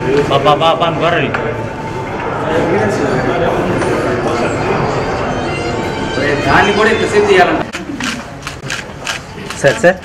Papa, papa, barrel. దాన్ని కూడా ఇంతసేపు తీయాలంట sir sir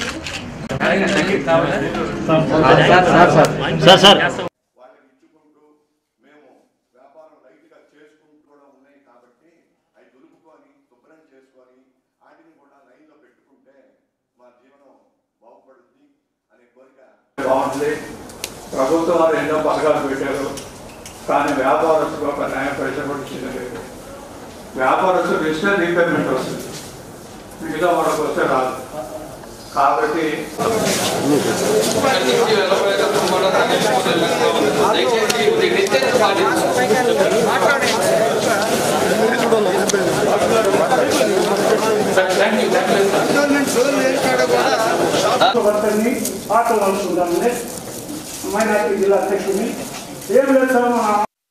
sir sir sir sir వాళ్ళకి ఇచ్చుకుంటూ మేము వ్యాపారం లైట్గా చేసుకుంటూ కూడా ఉన్నాయి కాబట్టి అవి దులుపుకొని శుభ్రం చేసుకొని వాటిని కూడా లైన్లో పెట్టుకుంటే మా జీవనం బాగుపడుతుంది అనే కోరిక బాగుంది ప్రభుత్వం వారు ఎన్నో పథకాలు పెట్టారు కానీ వ్యాపారస్తులు ఒక న్యాయ పైస కూడా చేయలేదు వ్యాపారస్తులు ఇస్తే రీపేమెంట్ వస్తుంది మిగతా వాళ్ళకి వస్తే రాదు కాబట్టి వర్తని ఆటో వస్తుందండి మైనార్టీ జిల్లా అధ్యక్షుడిని ఏం లేదు సార్ మా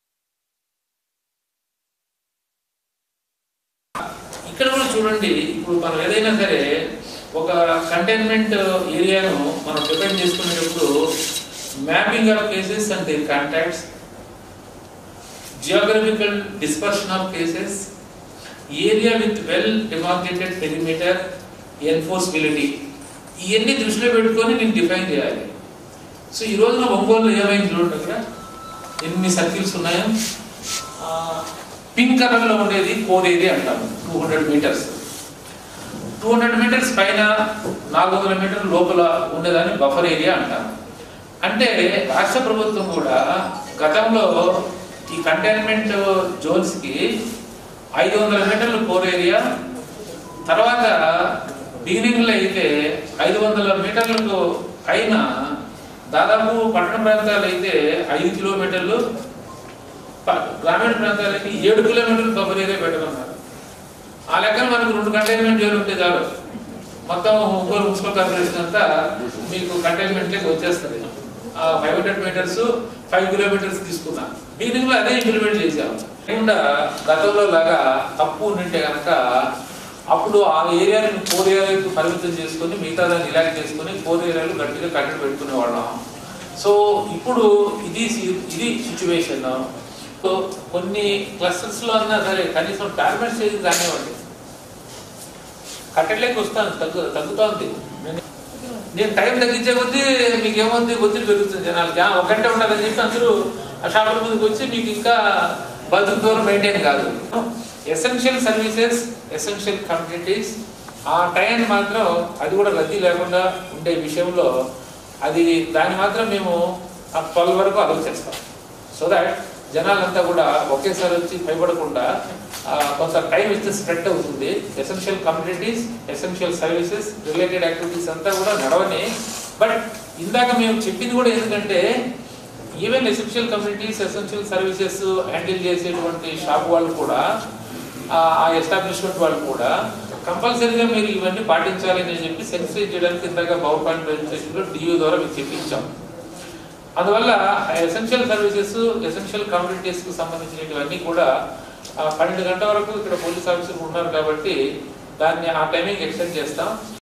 ఇక్కడ కూడా చూడండి ఇప్పుడు మనం ఏదైనా సరే ఒక కంటైన్మెంట్ ఏరియాను మనం డిపెండ్ చేసుకునేటప్పుడు mapping of cases and their contacts geographical dispersion of cases area with well demarcated perimeter enforceability ఇవన్నీ దృష్టిలో పెట్టుకొని నేను డిఫైన్ చేయాలి సో ఈ రోజున ఒంగోలు ఏమైంది చూడండి అక్కడ ఎన్ని సర్కిల్స్ ఉన్నాయో ఆ, పింక్ కలర్ లో ఉండేది కోర్ ఏరియా అంటాము two hundred metres two hundred metres పైన నాలుగు వందల మీటర్ల లోపల ఉండేదాన్ని బఫర్ ఏరియా అంటాము అంటే రాష్ట్ర ప్రభుత్వం కూడా గతంలో ఈ కంటైన్మెంట్ జోన్స్ కి ఐదు వందల మీటర్ల కోర్ ఏరియా తర్వాత బిగినింగ్ లో అయితే ఐదు వందల మీటర్లకు పైన దాదాపు పట్టణ ప్రాంతాలు అయితే ఐదు కిలోమీటర్లు ప- గ్రామీణ ప్రాంతాలకి ఏడు కిలోమీటర్లు బఫర్ ఏరియా పెట్టమన్నారు ఆ లెక్కన మనకు రెండు కంటైన్మెంట్ జోన్లు ఉంటే చాలు మొత్తం ఒంగోలు మున్సిపల్ కార్పొరేషన్ అంతా మీకు కంటైన్మెంట్ లేక వచ్చేస్తుంది ఆ five hundred metres five kilometres తీసుకున్నా బిగినింగ్ లో అదే ఇంప్లిమెంట్ చేశాం కాకుండా గతంలో లాగా తప్పు ఉండింటే కనుక అప్పుడు ఆ ఏరియాని ఫోర్ ఏరియాలకు పరిమితం చేసుకొని మిగతా దాన్ని రిలాక్స్ చేసుకొని ఫోర్ ఏరియాలు గట్టిగా కట్టడి పెట్టుకునే వాళ్ళం సో ఇప్పుడు ఇది సి- ఇది సిచ్యువేషన్ కొన్ని క్లస్టర్స్ లో అన్నా సరే కనీసం టార్గెట్ స్టేజ్ రానివ్వండి కట్టలేక వస్తాను తగ్గు తగ్గుతోంది నేను- నేను టైం తగ్గించే కొద్దీ మీకు ఏమవుతుంది ఒత్తిడి పెరుగుతుంది జనాలకి ఆ, ఒక గంట ఉండాలని చెప్పి అందరూ ఆ షాపుల ముందుకు వచ్చి మీకు ఇంకా బతుకు దూరం మెయింటైన్ కాదు ఎసెన్షియల్ సర్వీసెస్ ఎసెన్షియల్ కమ్యూనిటీస్ ఆ టైం మాత్రం అది కూడా రద్దీ లేకుండా ఉండే విషయంలో అది దాన్ని మాత్రం మేము ఆ ట్వెల్వ్ వరకు అలౌ చేస్తాం సో దాట్ జనాలంతా కూడా ఒకేసారి వచ్చి భయపడకుండా ఆ, కొంత టైం ఇస్తే స్ప్రెడ్ అవుతుంది essential communities essential services related activities అంతా కూడా నడవని బట్ ఇందాక మేము చెప్పింది కూడా ఎందుకంటే even essential communities essential services handle చేసేటువంటి షాప్ వాళ్ళు కూడా ఆ ఎస్టాబ్లిష్మెంట్ వాళ్ళు కూడా కంపల్సరీగా మీరు ఇవన్నీ పాటించాలి అని చెప్పి సెన్సిటైజ్ చేయడానికి ఇందాక పవర్ పాయింట్ ప్రెజెంటేషన్లో డియూ ద్వారా మీకు చెప్పించాం అందువల్ల ఎసెన్షియల్ సర్వీసెస్ ఎసెన్షియల్ కమ్యూనిటీస్ కు సంబంధించినవన్నీ కూడా ఆ, పన్నెండు గంటల వరకు ఇక్కడ పోలీస్ ఆఫీసర్లు ఉన్నారు కాబట్టి దాన్ని ఆ టైమింగ్ ఎక్స్టెండ్ చేస్తాం